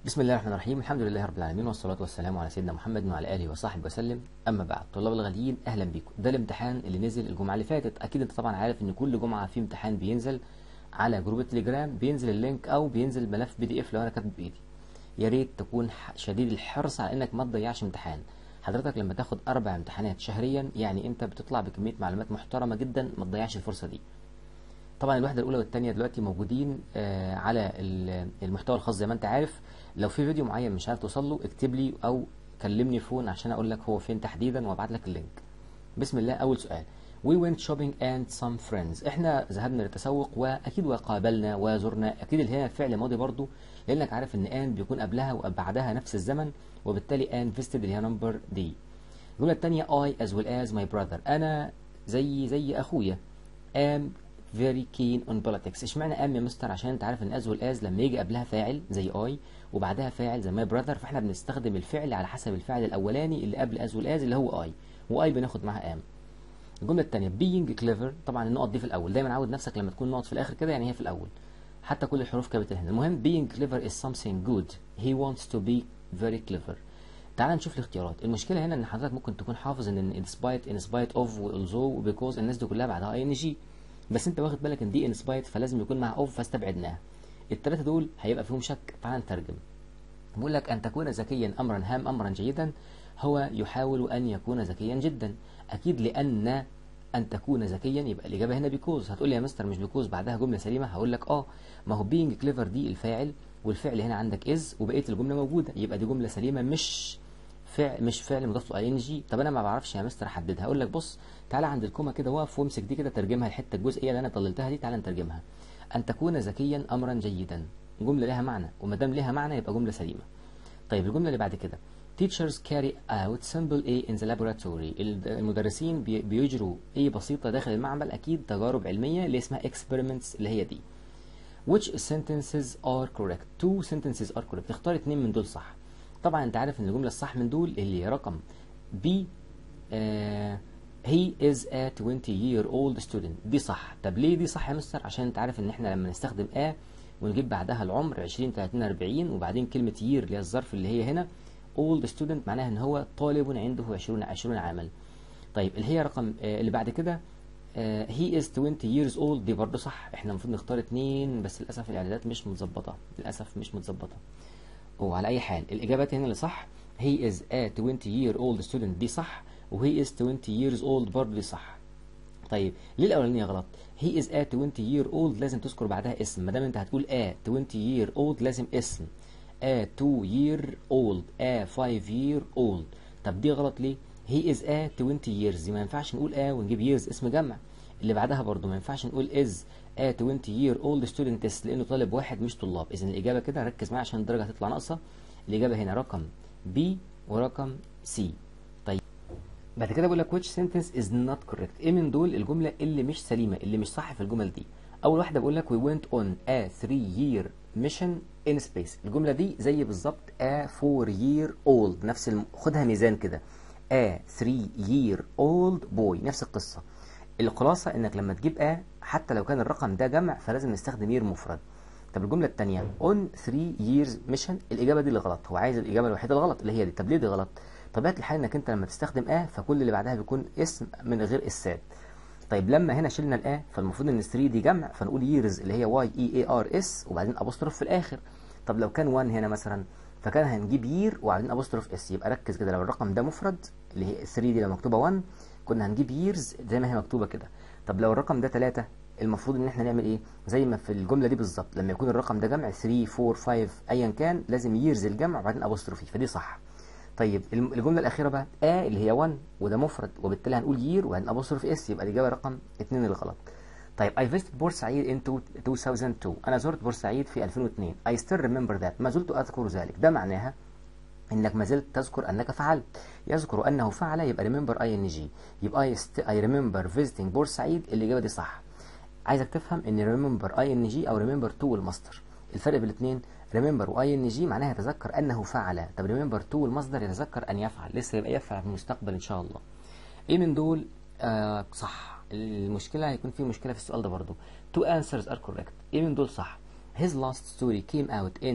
بسم الله الرحمن الرحيم الحمد لله رب العالمين والصلاة والسلام على سيدنا محمد وعلى آله وصحبه وسلم أما بعد طلاب الغاليين أهلا بيكم ده الامتحان اللي نزل الجمعة اللي فاتت أكيد أنت طبعا عارف إن كل جمعة في امتحان بينزل على جروب التليجرام بينزل اللينك أو بينزل ملف بي دي إف لو أنا كاتبه بإيدي يا ريت تكون ح- شديد الحرص على إنك ما تضيعش امتحان حضرتك لما تاخد أربع امتحانات شهريا يعني أنت بتطلع بكمية معلومات محترمة جدا ما تضيعش الفرصة دي طبعا الوحده الاولى والثانيه دلوقتي موجودين آه، على ال- المحتوى الخاص زي ما انت عارف لو في فيديو معين مش عارف توصل له اكتب لي او كلمني فون عشان اقول لك هو فين تحديدا وابعت لك اللينك بسم الله اول سؤال We went shopping and some friends احنا ذهبنا للتسوق واكيد وقابلنا وزرنا اكيد اللي هنا فعل ماضي برضو لانك عارف ان ان بيكون قبلها وبعدها نفس الزمن وبالتالي ان visited اللي هي نمبر دي الجمله الثانيه I as well as my brother انا زي زي اخويا am very keen on politics اشمعنى am يا مستر عشان انت عارف ان as well as لما يجي قبلها فاعل زي I وبعدها فاعل زي my brother فاحنا بنستخدم الفعل على حسب الفعل الاولاني اللي قبل as well as اللي هو I و I بناخد معاها am الجمله الثانيه being clever طبعا النقط دي في الاول دايما عود نفسك لما تكون نقط في الاخر كده يعني هي في الاول حتى كل الحروف كابيتال هنا المهم being clever is something good he wants to be very clever تعال نشوف الاختيارات المشكله هنا ان حضرتك ممكن تكون حافظ ان in spite in spite of و although because الناس دي كلها بعدها اي ان جي بس انت واخد بالك ان دي in spite فلازم يكون مع of فاستبعدناها الثلاثه دول هيبقى فيهم شك تعال نترجم بيقول لك أن تكون ذكيا أمرا هام أمرا جيدا هو يحاول أن يكون ذكيا جدا أكيد لأن أن تكون ذكيا يبقى الإجابة هنا بيكوز هتقول لي يا مستر مش بيكوز بعدها جملة سليمة هقول لك آه ما هو being clever دي الفاعل والفعل هنا عندك is وبقية الجملة موجودة يبقى دي جملة سليمة مش فعل مش فعل مضاف له اي ان جي طب انا ما بعرفش يا مستر احددها اقول لك بص تعالى عند الكومه كده واقف وامسك دي كده ترجمها الحته الجزئيه اللي انا ضللتها دي تعالى نترجمها ان تكون ذكيا امرا جيدا جمله لها معنى وما دام لها معنى يبقى جمله سليمه طيب الجمله اللي بعد كده teachers carry out simple A in the laboratory المدرسين بي- بيجروا A بسيطة داخل المعمل أكيد تجارب علمية اللي اسمها experiments اللي هي دي which sentences are correct two sentences are correct اختار اتنين من دول صح طبعا انت عارف ان الجملة الصح من دول اللي هي رقم B آه he is a 20 year old student دي صح طب ليه دي صح يا مستر عشان انت عارف ان احنا لما نستخدم a ونجيب بعدها العمر 20 30 40 وبعدين كلمة year اللي هي الظرف اللي هي هنا old student معناها ان هو طالب عنده 20 20 عاما طيب اللي هي رقم آه اللي بعد كده آه he is 20 years old دي برضه صح احنا المفروض نختار اتنين بس للاسف الاعدادات مش متظبطه للاسف مش متظبطه وعلى اي حال الاجابات هنا اللي صح he is a 20 year old student دي صح وهي is 20 years old برضه دي صح طيب ليه الاولانيه غلط he is a 20 year old لازم تذكر بعدها اسم ما دام انت هتقول a 20 year old لازم اسم a 2 year old a 5 year old طب دي غلط ليه he is a 20 years ما ينفعش نقول a ونجيب years اسم جمع اللي بعدها برضو ما ينفعش نقول is a 20 year old student is لانه طالب واحد مش طلاب اذا الاجابه كده ركز معايا عشان الدرجه هتطلع ناقصه الاجابه هنا رقم B ورقم C طيب بعد كده بقول لك which sentence is not correct ايه من دول الجمله اللي مش سليمه اللي مش صح في الجمل دي اول واحده بقول لك we went on a 3 year mission in space الجمله دي زي بالظبط a 4 year old نفس الم... خدها ميزان كده a 3 year old boy نفس القصه الخلاصه انك لما تجيب a حتى لو كان الرقم ده جمع فلازم نستخدم year مفرد طب الجمله الثانيه on 3 years mission الاجابه دي اللي غلط هو عايز الاجابه الوحيده الغلط اللي هي دي طب ليه دي غلط طبيعه الحال انك انت لما تستخدم ا فكل اللي بعدها بيكون اسم من غير اسات طيب لما هنا شلنا الا فالمفروض ان 3 دي جمع فنقول years اللي هي واي اي اي ار اس وبعدين ابوستروف في الاخر طب لو كان 1 هنا مثلا فكان هنجيب يير وبعدين ابوستروف اس يبقى ركز كده لو الرقم ده مفرد اللي هي 3 دي لو مكتوبه 1 كنا هنجيب years زي ما هي مكتوبه كده طب لو الرقم ده 3 المفروض ان احنا نعمل ايه زي ما في الجمله دي بالظبط لما يكون الرقم ده جمع 3 4 5 ايا كان لازم ييرز الجمع وبعدين ابوستروفي فدي صح طيب الم- الجمله الاخيره بقى a اللي هي 1 وده مفرد وبالتالي هنقول يير وبعدين ابوستروف اس يبقى الاجابه رقم 2 اللي غلط طيب I visited بورسعيد in 2002 انا زرت بورسعيد في 2002 I still remember that ما زلت اذكر ذلك ده معناها انك ما زلت تذكر انك فعلت يذكر انه فعل يبقى remember ing يبقى I, st- I remember visiting بورسعيد الاجابه دي صح عايزك تفهم ان remember ing او remember to المصدر الفرق بين الاثنين remember و ing معناها يتذكر انه فعل طب remember to المصدر يتذكر ان يفعل لسه يبقى يفعل في المستقبل ان شاء الله ايه من دول آه صح المشكله هيكون في مشكله في السؤال ده برضو two answers are correct ايه من دول صح his last story came out in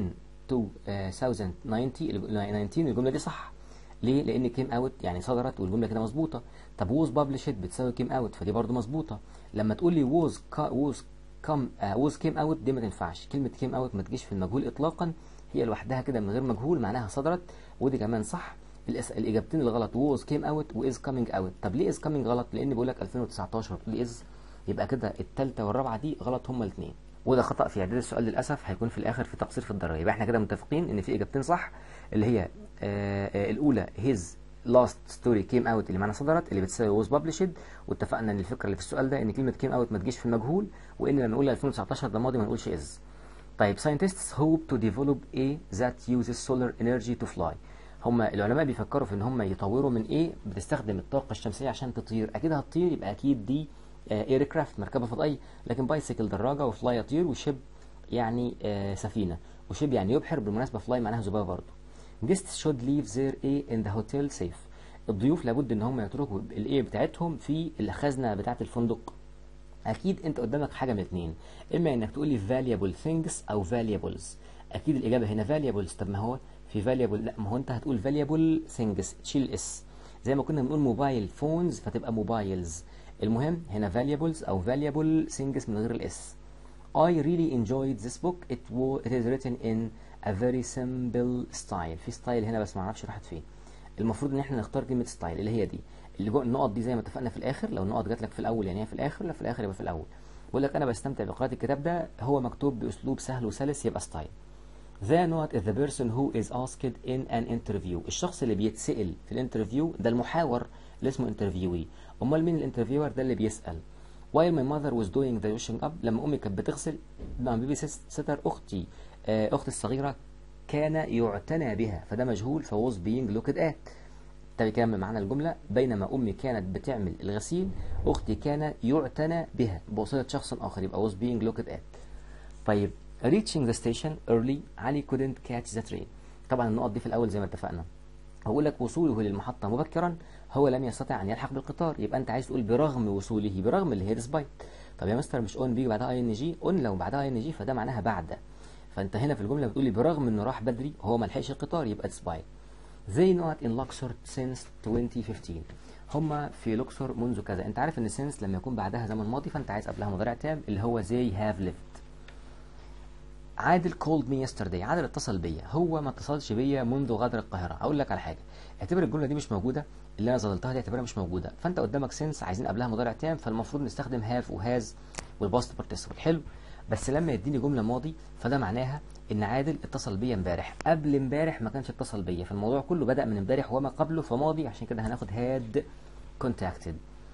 2090 19 الجمله دي صح ليه لان كيم اوت يعني صدرت والجمله كده مظبوطه طب ووز بابلشد بتساوي كيم اوت فدي برضو مظبوطه لما تقول لي ووز ووز كم ووز كيم اوت دي ما تنفعش كلمه كيم اوت ما تجيش في المجهول اطلاقا هي لوحدها كده من غير مجهول معناها صدرت ودي كمان صح الإس... الاجابتين الغلط ووز كيم اوت واز كامينج اوت طب ليه از كامينج غلط لان بيقول لك 2019 وتقول لي از يبقى كده الثالثه والرابعه دي غلط هما الاثنين وده خطا في اعداد السؤال للاسف هيكون في الاخر في تقصير في الدرجه يبقى احنا كده متفقين ان في اجابتين صح اللي هي آه آه الاولى هيز لاست ستوري كيم اوت اللي معناها صدرت اللي بتساوي ووز بابلشد واتفقنا ان الفكره اللي في السؤال ده ان كلمه كيم اوت ما تجيش في المجهول وان لما نقول 2019 ده ماضي ما نقولش از طيب scientists hope to develop a that uses solar energy to fly هم العلماء بيفكروا في ان هم يطوروا من ايه بتستخدم الطاقه الشمسيه عشان تطير اكيد هتطير يبقى اكيد دي اير كرافت مركبه فضائيه لكن بايسيكل دراجه وفلاي يطير وشيب يعني آه سفينه وشيب يعني يبحر بالمناسبه فلاي معناها ذبابه برضه guests should leave their A in the hotel safe الضيوف لابد ان هم يتركوا الايه بتاعتهم في الخزنه بتاعه الفندق اكيد انت قدامك حاجه من اتنين اما انك تقول لي valuable things او valuables اكيد الاجابه هنا valuables طب ما هو في valuable لا ما هو انت هتقول valuable things تشيل الاس زي ما كنا بنقول موبايل فونز فتبقى موبايلز المهم هنا valuables او valuable things من غير الاس I really enjoyed this book it, was, it is written in a very simple style في ستايل هنا بس ما اعرفش راحت فين المفروض ان احنا نختار كلمه ستايل اللي هي دي اللي جوه النقط دي زي ما اتفقنا في الاخر لو النقط جات لك في الاول يعني هي في الاخر لا في الاخر يبقى في الاول بقول لك انا بستمتع بقراءه الكتاب ده هو مكتوب باسلوب سهل وسلس يبقى ستايل The note is the person who is asked in an interview الشخص اللي بيتسأل في الانترفيو ده المحاور اللي اسمه انترفيوي امال مين الانترفيور ده اللي بيسأل while my mother was doing the washing up لما امي كانت بتغسل مع بيبي ستر اختي آه اختي الصغيره كان يعتنى بها فده مجهول فوز being looked at ده بيكمل معانا الجملة بينما أمي كانت بتعمل الغسيل أختي كان يعتنى بها بواسطة شخص آخر يبقى was being looked at طيب reaching the station early علي couldn't catch the train طبعا النقط دي في الأول زي ما اتفقنا هقول لك وصوله للمحطة مبكرا هو لم يستطع أن يلحق بالقطار يبقى أنت عايز تقول برغم وصوله برغم اللي هي despite طب يا مستر مش اون بيجي بعدها اي ان جي اون لو بعدها اي ان جي فده معناها بعد فانت هنا في الجمله بتقول لي برغم انه راح بدري هو ما لحقش القطار يبقى despite They not in Luxor since 2015 هما في لوكسور منذ كذا انت عارف ان since لما يكون بعدها زمن ماضي فانت عايز قبلها مضارع تام اللي هو they have lived عادل called me yesterday عادل اتصل بيا هو ما اتصلش بيا منذ غادر القاهرة اقول لك على حاجة اعتبر الجملة دي مش موجودة اللي انا ظللتها دي اعتبرها مش موجودة فانت قدامك since عايزين قبلها مضارع تام فالمفروض نستخدم have وهاز والباست participle حلو بس لما يديني جملة ماضي فده معناها ان عادل اتصل بيا امبارح قبل امبارح ما كانش اتصل بيا فالموضوع كله بدأ من امبارح وما قبله فماضي عشان كده هناخد had contacted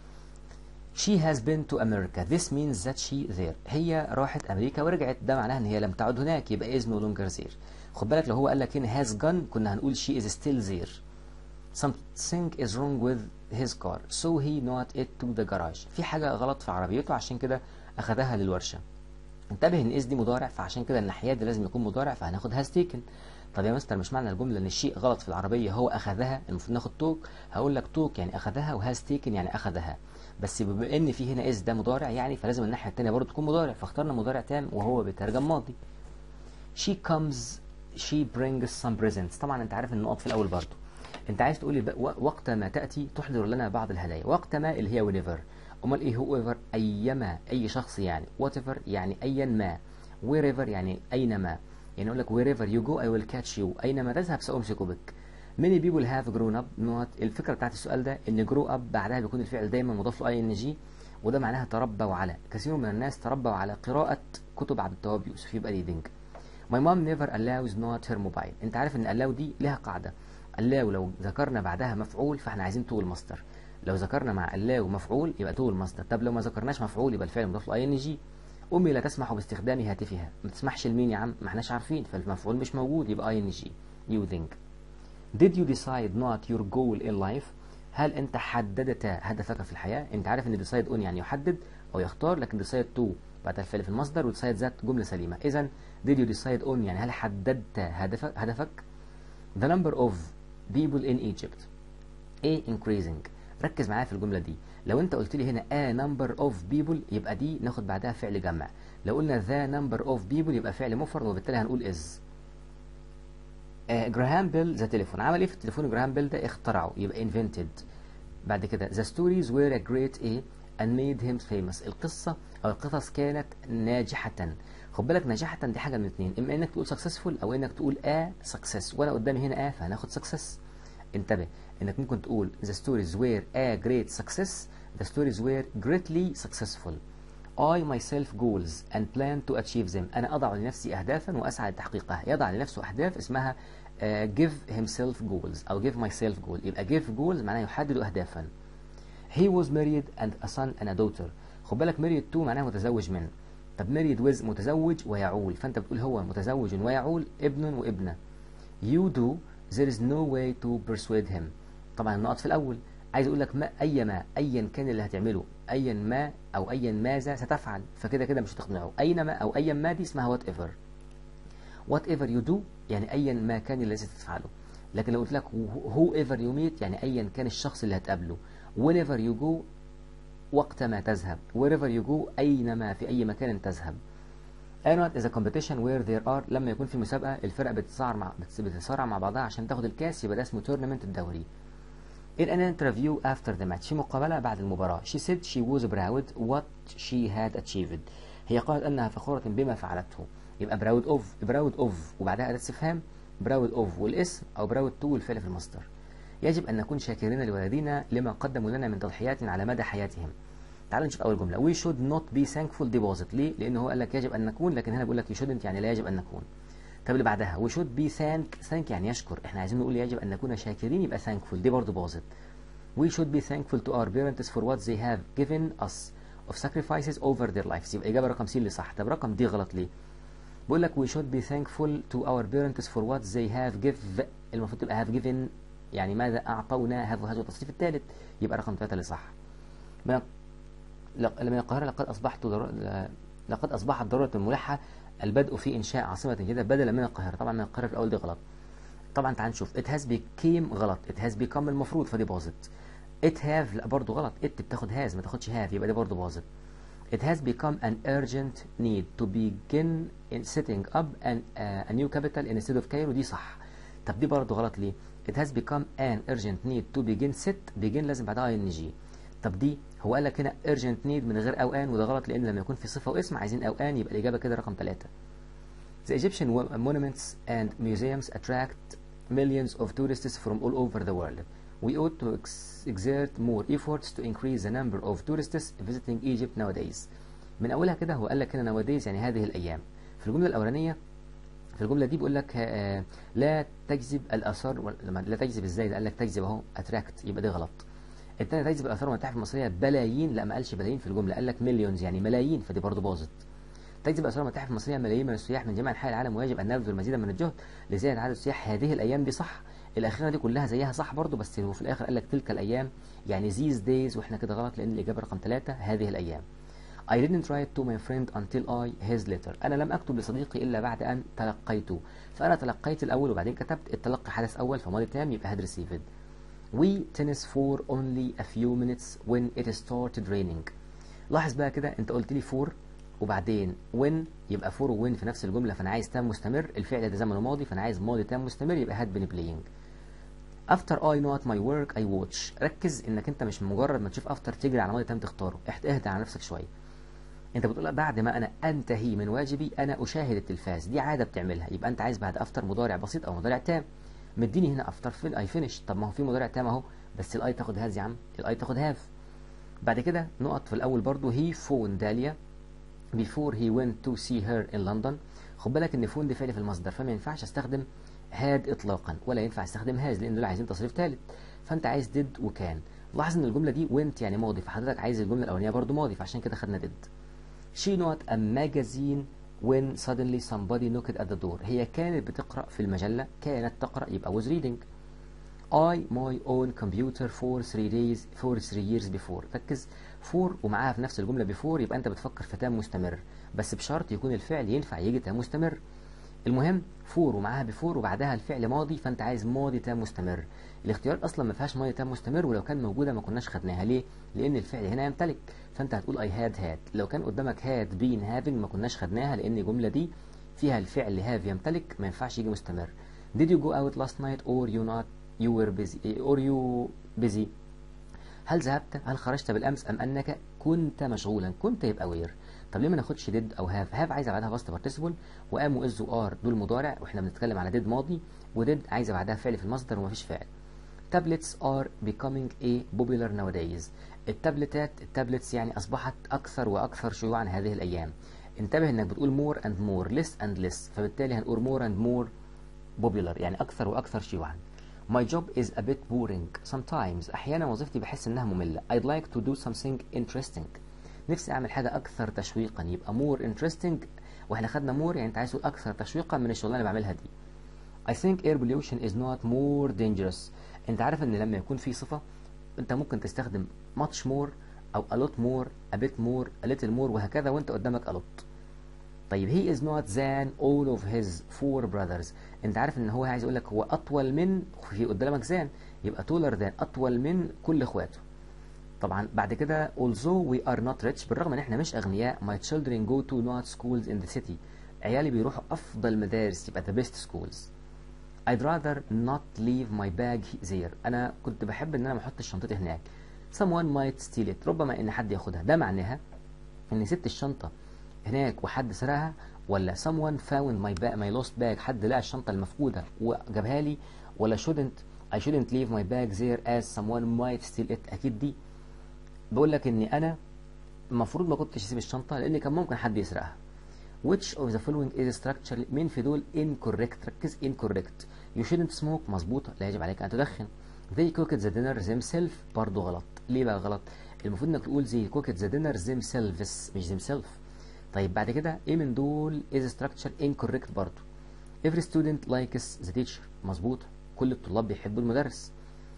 She has been to America. This means that she there. هي راحت أمريكا ورجعت ده معناها إن هي لم تعد هناك يبقى is no longer there. خد بالك لو هو قال لك هنا has gone كنا هنقول she is still there. Something is wrong with his car so he not it to the garage. في حاجة غلط في عربيته عشان كده أخدها للورشة. انتبه ان is دي مضارع فعشان كده الناحية دي لازم يكون مضارع فهناخد has taken. طب يا مستر مش معنى الجملة ان الشيء غلط في العربية هو أخذها المفروض ناخد توك هقول لك توك يعني أخذها وهاز taken يعني أخذها. بس بما ان في هنا از ده مضارع يعني فلازم الناحيه الثانيه برضه تكون مضارع فاخترنا مضارع تام وهو بيترجم ماضي she comes she brings some presents طبعا انت عارف النقط في الاول برضه انت عايز تقول لي وقت ما تاتي تحضر لنا بعض الهدايا وقت ما اللي هي whenever امال ايه هو ever ايما اي شخص يعني whatever يعني ايا ما wherever يعني اينما يعني اقول لك wherever you go I will catch you اينما تذهب سامسك بك many people have grown up not الفكرة بتاعت السؤال ده ان grow up بعدها بيكون الفعل دايما مضاف له اي ان جي وده معناها تربوا على كثير من الناس تربوا على قراءة كتب عبد التواب يوسف يبقى reading my mom never allows not her mobile انت عارف ان allow دي لها قاعدة allow لو ذكرنا بعدها مفعول فاحنا عايزين تو المصدر لو ذكرنا مع allow مفعول يبقى تو المصدر طب لو ما ذكرناش مفعول يبقى الفعل مضاف له اي ان جي امي لا تسمح باستخدام هاتفها ما تسمحش لمين يا عم ما احناش عارفين فالمفعول مش موجود يبقى اي ان جي you think Did you decide not your goal in life؟ هل أنت حددت هدفك في الحياة؟ أنت عارف إن decide on يعني يحدد أو يختار لكن decide to بعد الفعل في المصدر و decide that جملة سليمة. إذا did you decide on يعني هل حددت هدفك؟ هدفك؟ The number of people in Egypt A increasing ركز معايا في الجملة دي. لو أنت قلت لي هنا a number of people يبقى دي ناخد بعدها فعل جمع. لو قلنا the number of people يبقى فعل مفرد وبالتالي هنقول is. آه جراهام بيل ذا تليفون عمل ايه في التليفون جراهام بيل ده اخترعه يبقى invented بعد كده the stories were a great a and made him famous القصة أو القصص كانت ناجحة خد بالك ناجحة دي حاجة من اتنين إما إنك تقول successful أو إنك تقول a success وأنا قدامي هنا a فهناخد success انتبه إنك ممكن تقول the stories were a great success the stories were greatly successful I myself goals and plan to achieve them أنا أضع لنفسي أهدافا وأسعى لتحقيقها يضع لنفسه أهداف اسمها uh, give himself goals أو give myself goal يبقى give goals معناه يحدد أهدافا he was married and a son and a daughter خد بالك married to معناه متزوج من طب married with متزوج ويعول فأنت بتقول هو متزوج ويعول ابن وابنة you do there is no way to persuade him طبعا النقط في الأول عايز اقول لك ما اي ما ايا كان اللي هتعمله ايا ما او ايا ماذا ستفعل فكده كده مش هتقنعه اينما او ايا ما دي اسمها وات ايفر وات ايفر يو دو يعني ايا ما كان الذي ستفعله لكن لو قلت لك هو ايفر يو ميت يعني ايا كان الشخص اللي هتقابله whenever you go وقت ما تذهب wherever you go اينما في اي مكان تذهب Annual is a competition where there are لما يكون في مسابقة الفرق بتتصارع مع بتتصارع مع بعضها عشان تاخد الكاس يبقى ده اسمه tournament الدوري In an interview after the match في مقابلة بعد المباراة she said she was proud what she had achieved هي قالت أنها فخورة بما فعلته يبقى proud of proud of وبعدها أداة استفهام proud of والاسم أو proud to والفعل في المصدر يجب أن نكون شاكرين لوالدينا لما قدموا لنا من تضحيات على مدى حياتهم تعال نشوف أول جملة we should not be thankful deposit ليه؟ لأنه هو قال لك يجب أن نكون لكن هنا بيقول لك you shouldn't يعني لا يجب أن نكون طب اللي بعدها we should be thank thank يعني يشكر احنا عايزين نقول يجب أن نكون شاكرين يبقى thankful دي برضه باظت we should be thankful to our parents for what they have given us of sacrifices over their lives يبقى إجابة رقم سي اللي صح طب رقم دي غلط ليه؟ بيقول لك we should be thankful to our parents for what they have give المفروض تبقى have given يعني ماذا أعطونا هذا هذا التصريف الثالث يبقى رقم ثلاثة اللي صح من من القاهرة لقد أصبحت در... لقد أصبحت ضرورة ملحة البدء في إنشاء عاصمة جديدة بدلا من القاهرة طبعا من القاهرة في الأول دي غلط طبعا تعال نشوف it has became غلط it has become المفروض فدي باظت it have لا برضه غلط it بتاخد has ما تاخدش have يبقى دي برضه باظت it has become an urgent need to begin in setting up an, uh, a new capital instead of Cairo دي صح طب دي برضه غلط ليه it has become an urgent need to begin set begin لازم بعدها ing طب دي هو قال لك هنا urgent need من غير أوان وده غلط لأن لما يكون في صفة واسم عايزين أوان يبقى الإجابة كده رقم ثلاثة The Egyptian monuments and museums attract millions of tourists from all over the world. We ought to ex exert more efforts to increase the number of tourists visiting Egypt nowadays. من أولها كده هو قال لك هنا nowadays يعني هذه الأيام. في الجملة الأولانية في الجملة دي بيقول لك آه لا تجذب الآثار لما لا تجذب ازاي ده قال لك تجذب اهو attract يبقى دي غلط. الثانية تجذب الآثار والمتاحف المصرية بلايين لا ما قالش بلايين في الجملة قال لك مليونز يعني ملايين فدي برضه باظت. تجذب الآثار والمتاحف المصرية ملايين من السياح من جميع أنحاء العالم ويجب أن نبذل المزيد من الجهد لزيادة عدد السياح هذه الأيام دي صح الأخيرة دي كلها زيها صح برضه بس هو في الآخر قال لك تلك الأيام يعني these days وإحنا كده غلط لأن الإجابة رقم ثلاثة هذه الأيام. I didn't write to my friend until I his letter. أنا لم أكتب لصديقي إلا بعد أن تلقيته. فأنا تلقيت الأول وبعدين كتبت التلقي حدث أول فماضي تام يبقى had received. We tennis for only a few minutes when it started raining. لاحظ بقى كده أنت قلت لي for وبعدين when يبقى for و when في نفس الجملة فأنا عايز تام مستمر الفعل ده زمنه ماضي فأنا عايز ماضي تام مستمر يبقى had been playing. After I not my work I watch. ركز إنك أنت مش مجرد ما تشوف after تجري على ماضي تام تختاره. اهدى على نفسك شوية. انت بتقول بعد ما انا انتهي من واجبي انا اشاهد التلفاز دي عاده بتعملها يبقى انت عايز بعد افتر مضارع بسيط او مضارع تام مديني هنا افتر فين اي فينش طب ما هو في مضارع تام اهو بس الاي تاخد هاز يا عم الاي تاخد هاف بعد كده نقط في الاول برضو هي فون داليا before he went to see her in London خد بالك ان فون دي فعل في المصدر فما ينفعش استخدم هاد اطلاقا ولا ينفع استخدم هاز لان دول عايزين تصريف ثالث فانت عايز did وكان لاحظ ان الجمله دي went يعني ماضي فحضرتك عايز الجمله الاولانيه برضو ماضي فعشان كده خدنا did She not a magazine when suddenly somebody knocked at the door. هي كانت بتقرأ في المجلة كانت تقرأ يبقى was reading. I my own computer for three days for three years before. ركز for ومعاها في نفس الجملة before يبقى أنت بتفكر في تام مستمر بس بشرط يكون الفعل ينفع يجي تام مستمر. المهم فور ومعاها بفور وبعدها الفعل ماضي فانت عايز ماضي تام مستمر الاختيار اصلا ما فيهاش ماضي تام مستمر ولو كان موجوده ما كناش خدناها ليه لان الفعل هنا يمتلك فانت هتقول اي هاد هاد لو كان قدامك هاد بين هافينج ما كناش خدناها لان الجمله دي فيها الفعل هاف يمتلك ما ينفعش يجي مستمر did you go out last night or you not you were busy or you busy هل ذهبت هل خرجت بالامس ام انك كنت مشغولا كنت يبقى وير طب ليه ما ناخدش ديد او هاف هاف عايزه بعدها باست بارتيسيبل وام واز وار دول مضارع واحنا بنتكلم على ديد ماضي وديد عايزه بعدها فعل في المصدر ومفيش فعل tablets are becoming a popular nowadays التابلتات التابلتس يعني اصبحت اكثر واكثر شيوعا هذه الايام انتبه انك بتقول more and more less and less فبالتالي هنقول more and more popular يعني اكثر واكثر شيوعا My job is a bit boring sometimes احيانا وظيفتي بحس انها مملة I'd like to do something interesting نفسي اعمل حاجة اكثر تشويقا يبقى more interesting واحنا خدنا more يعني انت عايز تقول اكثر تشويقا من الشغلانة اللي بعملها دي I think air pollution is not more dangerous انت عارف ان لما يكون في صفة انت ممكن تستخدم much more او a lot more a bit more a little more وهكذا وانت قدامك a lot طيب he is not than all of his four brothers انت عارف ان هو عايز يقول لك هو اطول من في قدامك than يبقى taller than اطول من كل اخواته طبعا بعد كده although we are not rich بالرغم ان احنا مش اغنياء my children go to not schools in the city عيالي بيروحوا افضل مدارس يبقى the best schools I'd rather not leave my bag there أنا كنت بحب إن أنا ما أحطش شنطتي هناك someone might steal it ربما إن حد ياخدها ده معناها إن سبت الشنطة هناك وحد سرقها ولا someone found my bag my lost bag حد لقى الشنطة المفقودة وجابها لي ولا shouldn't I shouldn't leave my bag there as someone might steal it أكيد دي بقول لك إني أنا المفروض ما كنتش أسيب الشنطة لأن كان ممكن حد يسرقها which of the following is structurally مين في دول incorrect ركز incorrect you shouldn't smoke مظبوطة لا يجب عليك أن تدخن they cooked the dinner themselves برضه غلط ليه بقى غلط المفروض انك تقول they cooked the dinner themselves مش themselves طيب بعد كده ايه من دول is structure incorrect برضه every student likes the teacher مظبوط كل الطلاب بيحبوا المدرس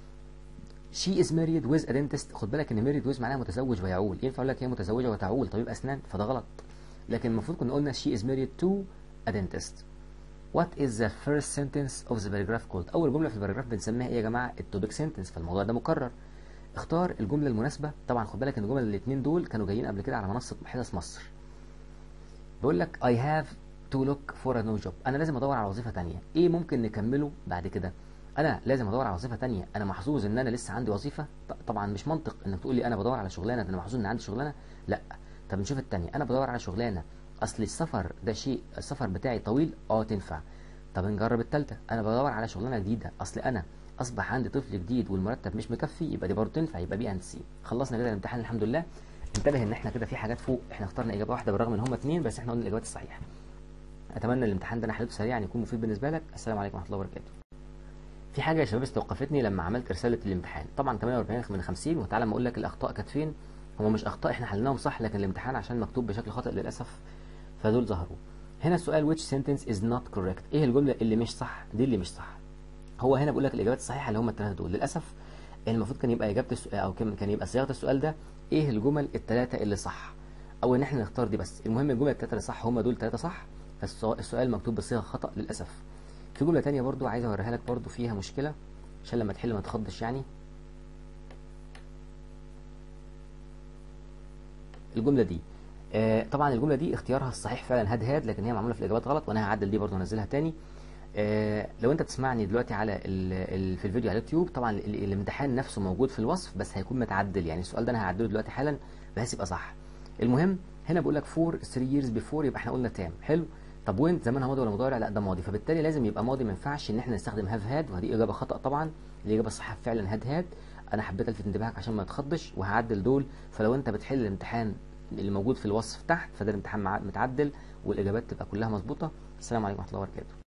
she is married with a dentist خد بالك ان married with معناها متزوج ويعول ينفع اقول لك هي متزوجه وتعول طبيب اسنان فده غلط لكن المفروض كنا قلنا she is married to a dentist What is the first sentence of the paragraph called؟ أول جملة في الباراجراف بنسميها إيه يا جماعة؟ التوبيك سنتنس فالموضوع ده مكرر. اختار الجملة المناسبة، طبعا خد بالك إن الجمل الاتنين دول كانوا جايين قبل كده على منصة حدث مصر. بيقول لك I have to look for a new job، أنا لازم أدور على وظيفة تانية، إيه ممكن نكمله بعد كده؟ أنا لازم أدور على وظيفة تانية، أنا محظوظ إن أنا لسه عندي وظيفة، طبعا مش منطق إنك تقول لي أنا بدور على شغلانة، أنا محظوظ إن عندي شغلانة، لأ. طب نشوف التانية، أنا بدور على شغلانة، أصل السفر ده شيء السفر بتاعي طويل، أه تنفع. طب نجرب التالتة انا بدور على شغلانه جديده اصل انا اصبح عندي طفل جديد والمرتب مش مكفي يبقى دي برضه تنفع يبقى بي اند سي خلصنا كده الامتحان الحمد لله انتبه ان احنا كده في حاجات فوق احنا اخترنا اجابه واحده بالرغم ان هم اثنين بس احنا قلنا الاجابات الصحيحه اتمنى الامتحان ده انا حليته سريعا يكون مفيد بالنسبه لك السلام عليكم ورحمه الله وبركاته في حاجه يا شباب استوقفتني لما عملت رساله الامتحان طبعا 48 من 50 وتعالى ما اقول لك الاخطاء كانت فين هم مش اخطاء احنا حليناهم صح لكن الامتحان عشان مكتوب بشكل خاطئ للاسف فدول ظهروا هنا السؤال which sentence is not correct ايه الجمله اللي مش صح دي اللي مش صح هو هنا بيقول لك الاجابات الصحيحه اللي هم الثلاثه دول للاسف المفروض كان يبقى اجابه السؤال او كان يبقى صياغه السؤال ده ايه الجمل الثلاثه اللي صح او ان احنا نختار دي بس المهم الجمل الثلاثه اللي صح هم دول ثلاثه صح فالسؤال مكتوب بصيغه خطا للاسف في جمله ثانيه برضو عايز اوريها لك برضو فيها مشكله عشان لما تحل ما تخضش يعني الجمله دي آه طبعا الجمله دي اختيارها الصحيح فعلا هاد هاد لكن هي معموله في الاجابات غلط وانا هعدل دي برضه هنزلها تاني آه لو انت بتسمعني دلوقتي على ال ال في الفيديو على اليوتيوب طبعا ال الامتحان نفسه موجود في الوصف بس هيكون متعدل يعني السؤال ده انا هعدله دلوقتي حالا بحيث يبقى صح المهم هنا بقول لك فور 3 years before يبقى احنا قلنا تام حلو طب وين زمانها ماضي ولا مضارع لا ده ماضي فبالتالي لازم يبقى ماضي ما ينفعش ان احنا نستخدم هاف هاد وهذه اجابه خطا طبعا الاجابه الصح فعلا هاد هاد انا حبيت الفت انتباهك عشان ما تخضش وهعدل دول فلو انت بتحل الامتحان اللي موجود في الوصف تحت فده الامتحان متعدل والاجابات تبقى كلها مظبوطه السلام عليكم ورحمه الله وبركاته